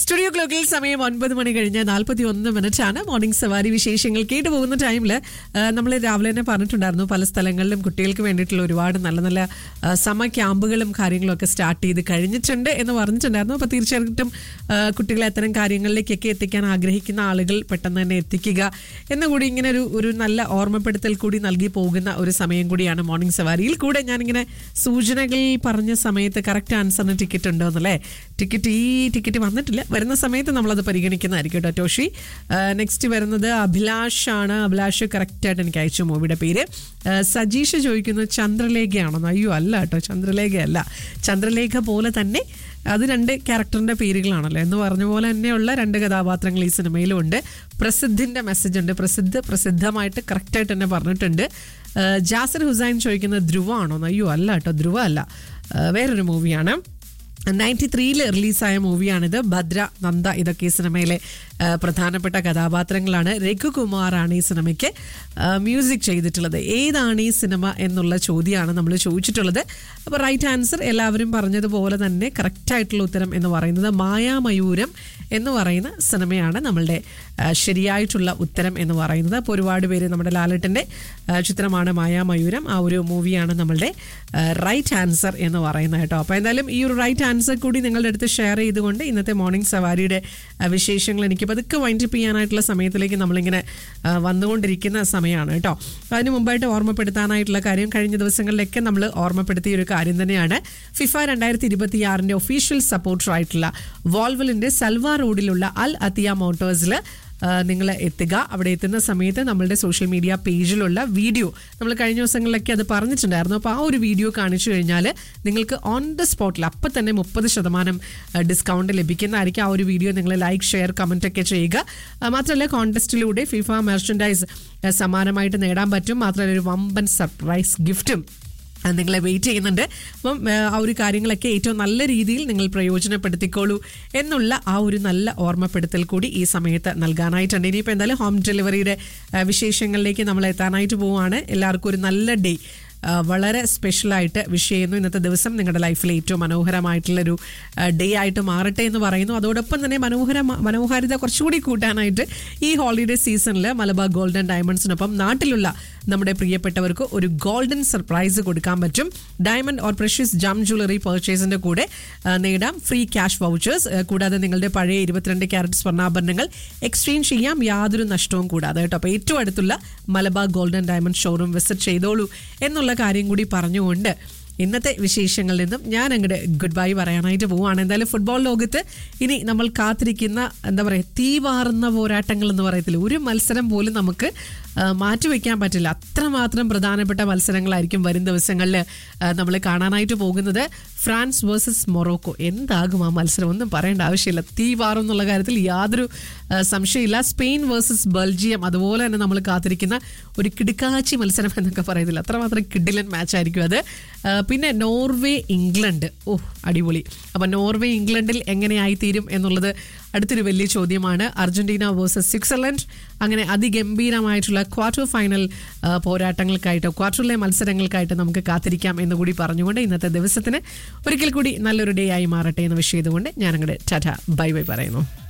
studio ക്ലോക്കിൽ സമയം ഒൻപത് മണി കഴിഞ്ഞ് നാൽപ്പത്തി ഒന്ന് മിനിറ്റ് ആണ് മോർണിംഗ് സവാരി വിശേഷങ്ങൾ കേട്ടു പോകുന്ന ടൈമിൽ നമ്മൾ രാവിലെ തന്നെ പറഞ്ഞിട്ടുണ്ടായിരുന്നു പല സ്ഥലങ്ങളിലും കുട്ടികൾക്ക് വേണ്ടിയിട്ടുള്ള ഒരുപാട് നല്ല നല്ല ആ, സമ ക്യാമ്പുകളും കാര്യങ്ങളും ഒക്കെ സ്റ്റാർട്ട് ചെയ്ത് കഴിഞ്ഞിട്ടുണ്ട് എന്ന് പറഞ്ഞിട്ടുണ്ടായിരുന്നു അപ്പോൾ തീർച്ചയായിട്ടും ആ, കുട്ടികളെ അത്തരം കാര്യങ്ങളിലേക്കൊക്കെ എത്തിക്കാൻ ആഗ്രഹിക്കുന്ന ആളുകൾ പെട്ടെന്ന് തന്നെ എത്തിക്കുക എന്നുകൂടി ഇങ്ങനെ ഒരു ഒരു നല്ല ഓർമ്മപ്പെടുത്തൽ കൂടി നൽകി പോകുന്ന ഒരു സമയം കൂടിയാണ് മോർണിംഗ് സവാരിയിൽ കൂടെ ഞാനിങ്ങനെ സൂചനകൾ പറഞ്ഞ സമയത്ത് കറക്റ്റ് ആൻസറിന് ടിക്കറ്റ് ഉണ്ടോ എന്നല്ലേ ടിക്കറ്റ് ഈ ടിക്കറ്റ് വന്നിട്ടില്ല വരുന്ന സമയത്ത് നമ്മളത് പരിഗണിക്കുന്നതായിരിക്കും കേട്ടോ ടോഷി നെക്സ്റ്റ് വരുന്നത് അഭിലാഷ് ആണ് അഭിലാഷ് കറക്റ്റായിട്ട് എനിക്ക് അയച്ചു മൂവിയുടെ പേര് ആ, സജീഷ് ചോദിക്കുന്നത് ചന്ദ്രലേഖയാണോ അയ്യോ അല്ല കേട്ടോ ചന്ദ്രലേഖയല്ല ചന്ദ്രലേഖ പോലെ തന്നെ അത് രണ്ട് ക്യാരക്ടറിന്റെ പേരുകളാണല്ലോ എന്ന് പറഞ്ഞ പോലെ തന്നെയുള്ള രണ്ട് കഥാപാത്രങ്ങൾ ഈ സിനിമയിലും ഉണ്ട് പ്രസിദ്ധിന്റെ മെസ്സേജ് ഉണ്ട് പ്രസിദ്ധ പ്രസിദ്ധമായിട്ട് കറക്റ്റായിട്ട് തന്നെ പറഞ്ഞിട്ടുണ്ട് ആ, ജാസിർ ഹുസൈൻ ചോദിക്കുന്നത് ധ്രുവ ആണോ അയ്യോ അല്ല കേട്ടോ ധ്രുവ അല്ല ആ, വേറൊരു മൂവിയാണ് നയൻറ്റി ത്രീയിൽ റിലീസായ മൂവിയാണിത് ഭദ്ര നന്ദ ഇതൊക്കെ ഈ സിനിമയിലെ ആ, പ്രധാനപ്പെട്ട കഥാപാത്രങ്ങളാണ് രഘുകുമാറാണ് ഈ സിനിമയ്ക്ക് ആ, മ്യൂസിക് ചെയ്തിട്ടുള്ളത് ഏതാണ് ഈ സിനിമ എന്നുള്ള ചോദ്യമാണ് നമ്മൾ ചോദിച്ചിട്ടുള്ളത് അപ്പോൾ റൈറ്റ് ആൻസർ എല്ലാവരും പറഞ്ഞതുപോലെ തന്നെ കറക്റ്റായിട്ടുള്ള ഉത്തരം എന്ന് പറയുന്നത് മായാമയൂരം എന്ന് പറയുന്ന സിനിമയാണ് നമ്മളുടെ ആ, ശരിയായിട്ടുള്ള ഉത്തരം എന്ന് പറയുന്നത് അപ്പോൾ ഒരുപാട് പേര് നമ്മുടെ ലാലേട്ടൻ്റെ ആ, ചിത്രമാണ് മായാമയൂരം ആ ഒരു മൂവിയാണ് നമ്മളുടെ റൈറ്റ് ആൻസർ എന്ന് പറയുന്നത് കേട്ടോ അപ്പോൾ എന്തായാലും ഈ ഒരു റൈറ്റ് ആൻസർ കൂടി നിങ്ങളുടെ അടുത്ത് ഷെയർ ചെയ്തുകൊണ്ട് ഇന്നത്തെ മോർണിംഗ് സവാരിയുടെ ആ, വിശേഷങ്ങൾ എനിക്ക് പതുക്കെ വൈൻഡപ്പ് ചെയ്യാനായിട്ടുള്ള സമയത്തിലേക്ക് നമ്മളിങ്ങനെ ആ, വന്നുകൊണ്ടിരിക്കുന്ന സമയമാണ് കേട്ടോ അതിന് മുമ്പായിട്ട് ഓർമ്മപ്പെടുത്താനായിട്ടുള്ള കാര്യം കഴിഞ്ഞ ദിവസങ്ങളിലൊക്കെ നമ്മൾ ഓർമ്മപ്പെടുത്തിയ ഒരു കാര്യം തന്നെയാണ് ഫിഫ രണ്ടായിരത്തി ഇരുപത്തി ആറിൻ്റെ ഒഫീഷ്യൽ സപ്പോർട്ടറായിട്ടുള്ള വോൾവലിൻ്റെ സൽവാർ റോഡിലുള്ള അൽ അത്തിയ മോട്ടോഴ്സിൽ നിങ്ങൾ എത്തുക അവിടെ എത്തുന്ന സമയത്ത് നമ്മളുടെ സോഷ്യൽ മീഡിയ പേജിലുള്ള വീഡിയോ നമ്മൾ കഴിഞ്ഞ ദിവസങ്ങളിലൊക്കെ അത് പറഞ്ഞിട്ടുണ്ടായിരുന്നു അപ്പോൾ ആ ഒരു വീഡിയോ കാണിച്ചു കഴിഞ്ഞാൽ നിങ്ങൾക്ക് ഓൺ ദ സ്പോട്ടിൽ അപ്പം തന്നെ മുപ്പത് ശതമാനം ഡിസ്കൗണ്ട് ലഭിക്കുന്നതായിരിക്കും ആ ഒരു വീഡിയോ നിങ്ങൾ ലൈക്ക് ഷെയർ കമൻ്റ് ഒക്കെ ചെയ്യുക ആ, മാത്രമല്ല കോൺടെസ്റ്റിലൂടെ ഫിഫ മെർച്ചൻഡൈസ് സമാനമായിട്ട് നേടാൻ പറ്റും മാത്രമല്ല ഒരു വമ്പൻ സർപ്രൈസ് ഗിഫ്റ്റും അത് നിങ്ങളെ വെയിറ്റ് ചെയ്യുന്നുണ്ട് അപ്പം ആ, ആ ഒരു കാര്യങ്ങളൊക്കെ ഏറ്റവും നല്ല രീതിയിൽ നിങ്ങൾ പ്രയോജനപ്പെടുത്തിക്കോളൂ എന്നുള്ള ആ ഒരു നല്ല ഓർമ്മപ്പെടുത്തൽ കൂടി ഈ സമയത്ത് നൽകാനായിട്ടുണ്ട് ഇനിയിപ്പോൾ എന്തായാലും ഹോം ഡെലിവറിയുടെ ആ, വിശേഷങ്ങളിലേക്ക് നമ്മൾ എത്താനായിട്ട് പോവുകയാണ് എല്ലാവർക്കും ഒരു നല്ല ഡേ ആ, വളരെ സ്പെഷ്യലായിട്ട് വിഷ് ചെയ്യുന്നു ഇന്നത്തെ ദിവസം നിങ്ങളുടെ ലൈഫിലെ ഏറ്റവും മനോഹരമായിട്ടുള്ളൊരു ഡേ ആയിട്ട് മാറട്ടെ എന്ന് പറയുന്നു അതോടൊപ്പം തന്നെ മനോഹര മനോഹാരിത കുറച്ചുകൂടി കൂട്ടാനായിട്ട് ഈ ഹോളിഡേ സീസണിൽ മലബാർ ഗോൾഡൻ ഡയമണ്ട്സിനൊപ്പം നാട്ടിലുള്ള നമ്മുടെ പ്രിയപ്പെട്ടവർക്ക് ഒരു ഗോൾഡൻ സർപ്രൈസ് കൊടുക്കാൻ പറ്റും diamond or precious gem jewellery പർച്ചേസിന്റെ കൂടെ ആ, നേടാം ഫ്രീ ക്യാഷ് വൗച്ചേഴ്സ് കൂടാതെ നിങ്ങളുടെ പഴയ ഇരുപത്തിരണ്ട് ക്യാരറ്റ് സ്വർണ്ണാഭരണങ്ങൾ എക്സ്ചേഞ്ച് ചെയ്യാം യാതൊരു നഷ്ടവും കൂടാതെ കേട്ടോ അപ്പോൾ ഏറ്റവും അടുത്തുള്ള Malabar golden diamond showroom visit ചെയ്തോളൂ എന്നുള്ള കാര്യം കൂടി പറഞ്ഞുകൊണ്ട് ഇന്നത്തെ വിശേഷങ്ങളിൽ നിന്നും ഞാൻ അങ്ങോട്ട് ഗുഡ് ബൈ പറയാനായിട്ട് പോവുകയാണ് എന്തായാലും ഫുട്ബോൾ ലോകത്ത് ഇനി നമ്മൾ കാത്തിരിക്കുന്ന എന്താ പറയുക തീവാറുന്ന പോരാട്ടങ്ങൾ എന്ന് പറയത്തില്ല ഒരു മത്സരം പോലും നമുക്ക് ആ, മാറ്റിവെക്കാൻ പറ്റില്ല അത്രമാത്രം പ്രധാനപ്പെട്ട മത്സരങ്ങളായിരിക്കും വരും ദിവസങ്ങളിൽ നമ്മൾ കാണാനായിട്ട് പോകുന്നത് ഫ്രാൻസ് വേഴ്സസ് മൊറോക്കോ എന്താകും ആ മത്സരം ഒന്നും പറയേണ്ട ആവശ്യമില്ല തീവാറും എന്നുള്ള കാര്യത്തിൽ യാതൊരു ആ, സംശയമില്ല സ്പെയിൻ വേഴ്സസ് ബെൽജിയം അതുപോലെ തന്നെ നമ്മൾ കാത്തിരിക്കുന്ന ഒരു കിടുക്കാച്ചി മത്സരം എന്നൊക്കെ പറയത്തില്ല അത്രമാത്രം കിഡിലൻ മാച്ച് ആയിരിക്കും അത് ആ, പിന്നെ നോർവേ ഇംഗ്ലണ്ട് ഓ അടിപൊളി അപ്പം നോർവേ ഇംഗ്ലണ്ടിൽ എങ്ങനെയായിത്തീരും എന്നുള്ളത് അടുത്തൊരു വലിയ ചോദ്യമാണ് അർജന്റീന വേഴ്സസ് സ്വിറ്റ്സർലൻഡ് അങ്ങനെ അതിഗംഭീരമായിട്ടുള്ള ക്വാർട്ടർ ഫൈനൽ ആ, പോരാട്ടങ്ങൾക്കായിട്ട് ക്വാർട്ടറിലെ മത്സരങ്ങൾക്കായിട്ട് നമുക്ക് കാത്തിരിക്കാം എന്ന് കൂടി പറഞ്ഞുകൊണ്ട് ഇന്നത്തെ ദിവസത്തിന് ഒരിക്കൽ കൂടി നല്ലൊരു ഡേ ആയി മാറട്ടെ എന്ന് വിഷ് ചെയ്തുകൊണ്ട് ഞാൻ അങ്ങോട്ട് ടാറ്റ ബൈ ബൈ പറയുന്നു